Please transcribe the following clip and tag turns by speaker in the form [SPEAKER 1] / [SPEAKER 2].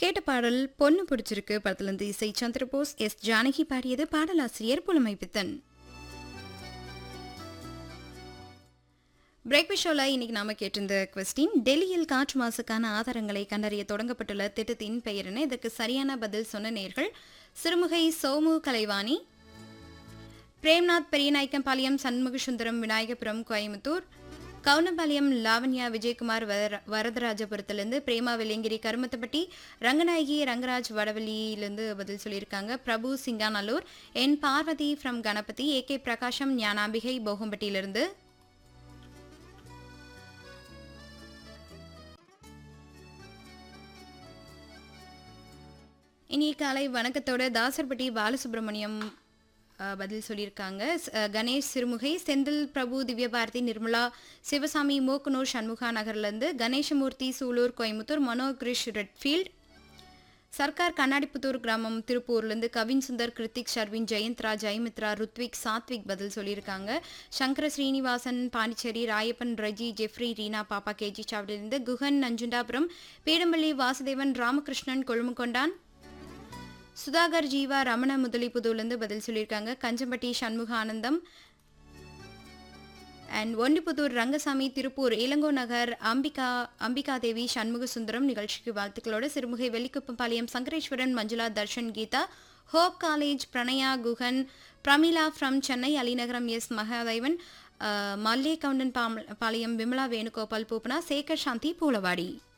[SPEAKER 1] கேட்ட பாடல் பொண்ணு பிடிச்சிருக்கு படத்திலிருந்து இசை சந்திரபோஸ் எஸ் ஜானகி பாடியது பாடலாசிரியர் புலமைப்பித்தன் பிரேக்ஃபாஸ்ட் ஷோவில் இன்னைக்கு நாம கேட்டிருந்த கொஸ்டின் டெல்லியில் காற்று மாசுக்கான ஆதாரங்களை கண்டறிய தொடங்கப்பட்டுள்ள திட்டத்தின் பெயர் என்ன இதற்கு சரியான பதில் சொன்ன நேர்கள் சிறுமுகை சோமு கலைவாணி பிரேம்நாத் பெரியநாயக்கம்பாளையம் சண்முக சுந்தரம் விநாயகபுரம் கோயம்புத்தூர் கவுனபாளையம் லாவண்யா விஜயகுமார் வர வரதராஜபுரத்திலிருந்து பிரேமா வெள்ளியங்கிரி கருமத்தப்பட்டி ரங்கநாயகி ரங்கராஜ் வடவள்ளியிலிருந்து பதில் சொல்லியிருக்காங்க Prabhu Singanallur N Parvathi from Ganapathy A K Prakasam Gnanambigai போகம்பட்டியிலிருந்து இனிய காலை வணக்கத்தோட தாசர்பட்டி பாலசுப்ரமணியம் அஹ், பதில் சொல்லியிருக்காங்க ஸ்- அஹ், கணேஷ் சிறுமுகை செந்தில் பிரபு திவ்யபாரதி நிர்மலா சிவசாமி மூக்கனூர் சண்முகா நகர்லேருந்து கணேசமூர்த்தி சூலூர் கோயம்புத்தூர் மனோ கிரிஷ் ரெட்ஃபீல்ட் சர்க்கார் கண்ணாடிப்புத்தூர் கிராமம் திருப்பூர்லேருந்து கவின் சுந்தர் கிருத்திக் ஷர்வின் ஜெயந்த்ரா ஜெயமித்ரா ருத்விக் சாத்விக் பதில் சொல்லியிருக்காங்க சங்கர ஸ்ரீனிவாசன் பாண்டிச்சேரி ராயப்பன் ரஜி ஜெஃப்ரி ரீனா பாப்பா கேஜி சாவடியிலிருந்து குஹன் நஞ்சுண்டாபுரம் பீடம்பள்ளி வாசுதேவன் ராமகிருஷ்ணன் கொழுமுகொண்டான் சுதாகர் ஜீவா ரமண முதலிப்புதூர்லேருந்து பதில் சொல்லியிருக்காங்க கஞ்சம்பட்டி சண்முக ஆனந்தம் அண்ட் ஒண்டிப்புத்தூர் ரங்கசாமி திருப்பூர் இளங்கோ நகர் அம்பிகா அம்பிகா தேவி சண்முக சுந்தரம் நிகழ்ச்சிக்கு வாழ்த்துக்களோட Sirumugai Vellikuppampalayam Sankareswaran Manjula Darshan Geetha Hope college Pranaya Guhan Pramila from Chennai Alinagaram S Mahadevan அஹ், மல்லே கவுண்டன் பாம் பாளையம் விமலா வேணுகோபால் பூப்பனா சேகர் சாந்தி பூலவாடி